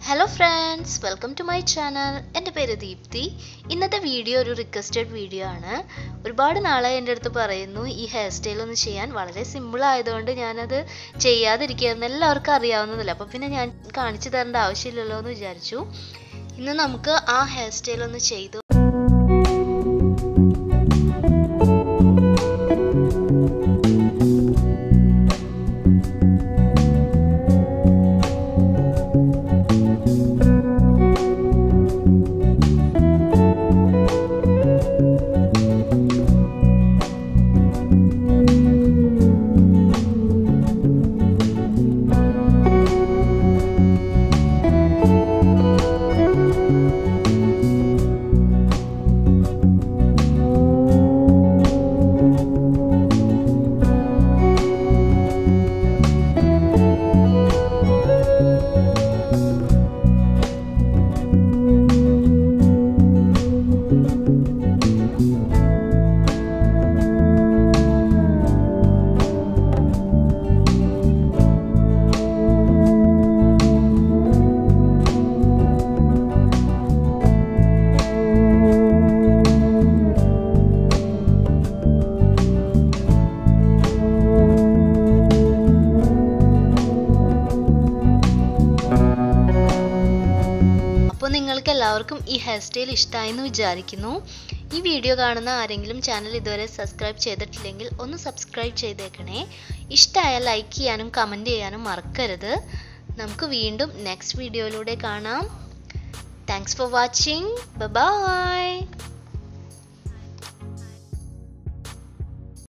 hello friends welcome to my channel എൻ്റെ പേര് ദീപ്തി ഇന്നത്തെ വീഡിയോ ഒരു റിക്വസ്റ്റഡ് വീഡിയോ ആണ് ഒരുപാട് നാളായി എൻ്റെ അടുത്ത് പറയുന്നു ഈ ഹെയർ സ്റ്റൈൽ ഒന്ന് ചെയ്യാൻ വളരെ സിമ്പിൾ ആയതുകൊണ്ട് ഞാനത് ചെയ്യാതിരിക്കുകയായിരുന്നു എല്ലാവർക്കും അറിയാവുന്നതല്ല അപ്പോൾ പിന്നെ ഞാൻ കാണിച്ചു തരേണ്ട ആവശ്യമില്ലല്ലോ എന്ന് വിചാരിച്ചു ഇന്ന് നമുക്ക് ആ ഹെയർ സ്റ്റൈൽ ഒന്ന് ചെയ്തു അപ്പോൾ നിങ്ങൾക്ക് എല്ലാവർക്കും ഈ ഹെയർ സ്റ്റൈൽ ഇഷ്ടമായെന്ന് വിചാരിക്കുന്നു ഈ വീഡിയോ കാണുന്ന ആരെങ്കിലും ചാനൽ ഇതുവരെ സബ്സ്ക്രൈബ് ചെയ്തിട്ടില്ലെങ്കിൽ ഒന്ന് സബ്സ്ക്രൈബ് ചെയ്തേക്കണേ ഇഷ്ടമായാൽ ലൈക്ക് ചെയ്യാനും കമൻറ്റ് ചെയ്യാനും മറക്കരുത് നമുക്ക് വീണ്ടും നെക്സ്റ്റ് വീഡിയോയിലൂടെ കാണാം താങ്ക്സ് ഫോർ വാച്ചിങ് ബൈ